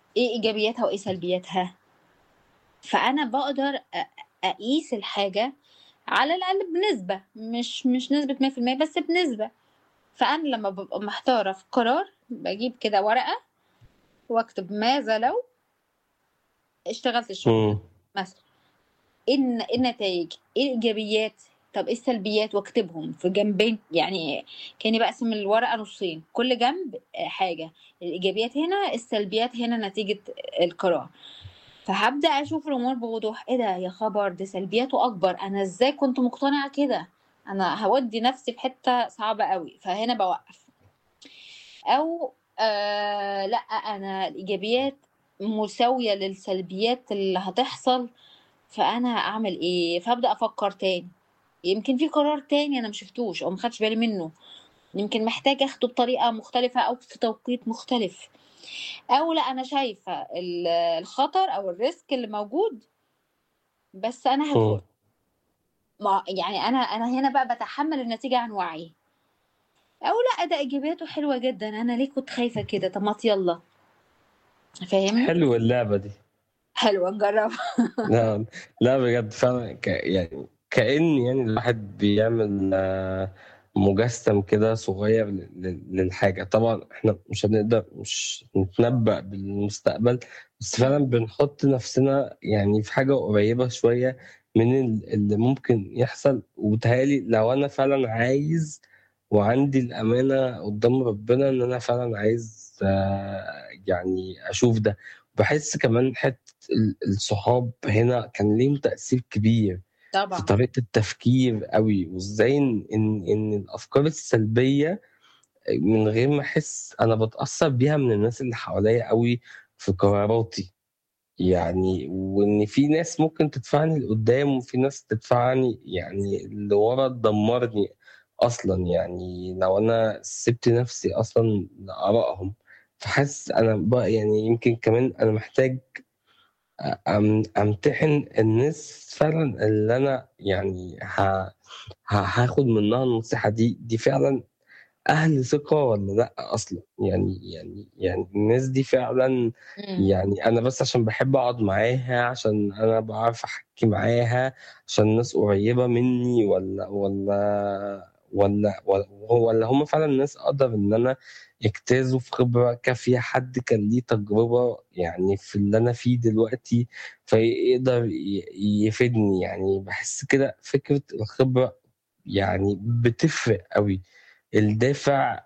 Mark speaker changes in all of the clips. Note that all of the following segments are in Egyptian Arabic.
Speaker 1: إيه إيجابياتها وإيه سلبياتها؟ فأنا باقدر أ أقيس الحاجة على الأقل بنسبة، مش مش نسبة 100% بس بنسبة. فأنا لمّا بابقى محتارة في قرار، باجيب كده ورقة واكتب ماذا لو اشتغلت الشغل
Speaker 2: إمم.
Speaker 1: مثلًا. إيه الن إيه النتايج، إيه الإيجابيات، طب إيه السلبيات واكتبهم في جنبين يعني كإني باقسم الورقة نُصّين، كل جنب آآ حاجة، الإيجابيات هنا، السلبيات هنا نتيجة القرار. فهابدأ أشوف الأمور بوضوح، إيه ده يا خبر! دي سلبياته أكبر، أنا إزاي كنت مقتنعة كده؟ أنا هاودّي نفسي في حتة صعبة أوي، فهنا باوقّف. أو آآ لأ، أنا الإيجابيات مساوية للسلبيات اللي هتحصل، فأنا أعمل إيه؟ فابدأ أفكّر تاني، يمكن في قرار تاني أنا ما شُفتوش أو ما خدتش بالي منّه، يمكن محتاجة آخده بطريقة مختلفة أو في توقيت مختلف. أو لأ، أنا شايفة ال الخطر أو الrisk اللي موجود بس أنا هاخُد.
Speaker 2: إمم.
Speaker 1: ما يعني أنا أنا هنا بقى باتحمّل النتيجة عن وعيي. أو لأ، ده إيجابياته حلوة جدًا، أنا ليه كنت خايفة كده؟ طب ما يالّا. فاهمني؟
Speaker 2: حلوة اللعبة دي.
Speaker 1: حلوة نجرّبها.
Speaker 2: لأ، لأ بجد فعلًا ك يعني كإن يعني الواحد بيعمل مجسّم كده صغير ل ل للحاجة. طبعًا إحنا مش هنقدر مش نتنبّأ بالمستقبل، بس
Speaker 1: إمم.
Speaker 2: فعلًا بنحُط نفسنا يعني في حاجة قريّبة شوية من ال اللي ممكن يحصل، وبيتهيأ لي لو أنا فعلًا عايز وعندي الأمانة قدّام ربنا إن أنا فعلًا عايز يعني أشوف ده. باحس كمان حتّة ال الصحاب هنا كان ليهم تأثير كبير في
Speaker 1: طبعًا.
Speaker 2: طريقة التفكير أوي، وإزاي إن إن إن الأفكار السلبية آآ من غير ما أحس أنا باتأثّر بيها من الناس اللي حواليّا أوي في قراراتي. يعني وإن في ناس ممكن تدفعني لقدّام وفي ناس تدفعني يعني لورا تدمّرني أصلًا، يعني لو أنا سِبت نفسي أصلًا لآرائهم. فحاسس أنا ب يعني يمكن كمان أنا محتاج أ أم أمتحن الناس فعلًا اللي أنا يعني ه ه هاخُد منّها النصيحة دي، دي فعلًا أهل ثقة والّا لأ أصلًا؟ يعني يعني يعني الناس دي فعلًا
Speaker 1: إمم.
Speaker 2: يعني أنا بس عشان باحب أقعد معاها، عشان أنا باعرف أحكّي معاها، عشان ناس قريّبة منّي والّا والّا والّا و والّا هم فعلًا ناس أقدر إن أنا يجتازوا في خبرة كافية، حد كان ليه تجربة يعني في اللي أنا فيه دلوقتي، فيقدر ي يفيدني. يعني باحس كده فكرة الخبرة يعني بتفرق أوي. الدافع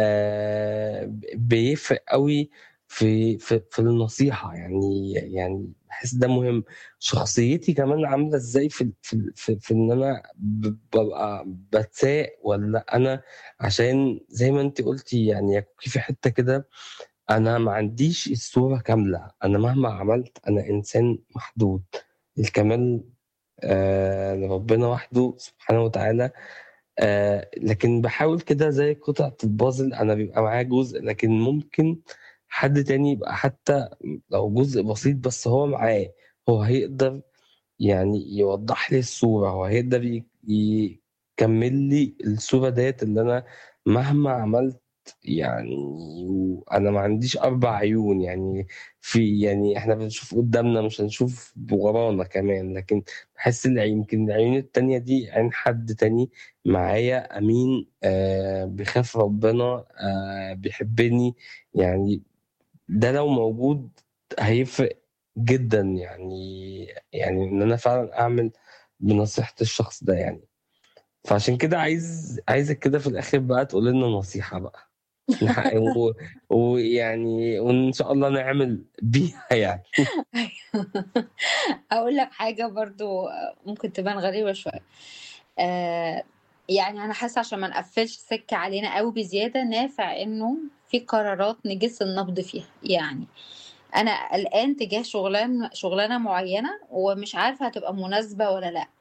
Speaker 2: آآ ب بيفرق أوي في في في النصيحة، يعني يعني باحس ده مهم. شخصيتي كمان عاملة إزاي في ال في ال في في إن أنا ب بابقى باتساق والّا أنا عشان زي ما أنتِ قُلتِ يعني يا كوكي في حتّة كده، أنا ما عنديش الصورة كاملة، أنا مهما عملت أنا إنسان محدود. الكمال آآ لربنا وحده سبحانه وتعالى، آآ لكن باحاول كده زي قطعة الpuzzle أنا بيبقى معايا جزء، لكن ممكن حد تاني يبقى حتّى لو جزء بسيط بس هو معاه، هو هيقدر يعني يوضّح لي الصورة، هو هيقدر ي يكمّل لي الصورة ديّة اللي أنا مهما عملت يعني وأنا ما عنديش 4 عيون، يعني في يعني إحنا بنشوف قدّامنا مش هنشوف ورانا كمان، لكن باحس الع يمكن العيون التانية دي عين حد تاني معايا أمين آآ بيخاف ربنا آآ بيحبّني، يعني ده لو موجود هيفرق جدًا يعني يعني إن أنا فعلًا أعمل بنصيحة الشخص ده يعني. فعشان كده عايز عايزِك كده في الآخر بقى تقولي لنا نصيحة بقى. نح و ويعني وإن شاء الله نعمل بيها يعني.
Speaker 1: أيوه. أقول لك حاجة برضه ممكن تبان غريبة شوية. آآ يعني أنا حاسّة عشان ما نقفّلش السِكّة علينا أوي بزيادة، نافع إنه في قرارات نجِس النبض فيها. يعني أنا قلقان تجاه شغلان شغلانة معيّنة ومش عارفة هتبقى مناسبة والّا لأ.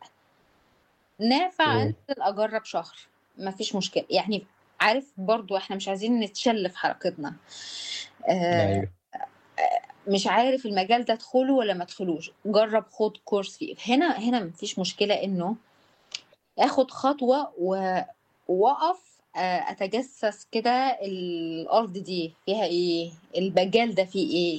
Speaker 1: نافع
Speaker 2: إمم.
Speaker 1: أنزل أجرّب شهر، ما فيش مشكلة. يعني عارف برضه إحنا مش عايزين نتشل في حركتنا. آآ
Speaker 2: أيوه.
Speaker 1: أ مش عارف المجال ده أدخله والّا ما أدخلوش، جرّب خُد course فيه. هنا هنا ما فيش مشكلة إنه آخُد خطوة و وأقف أ أتجسّس كده الأرض دي فيها إيه، المجال ده فيه إيه.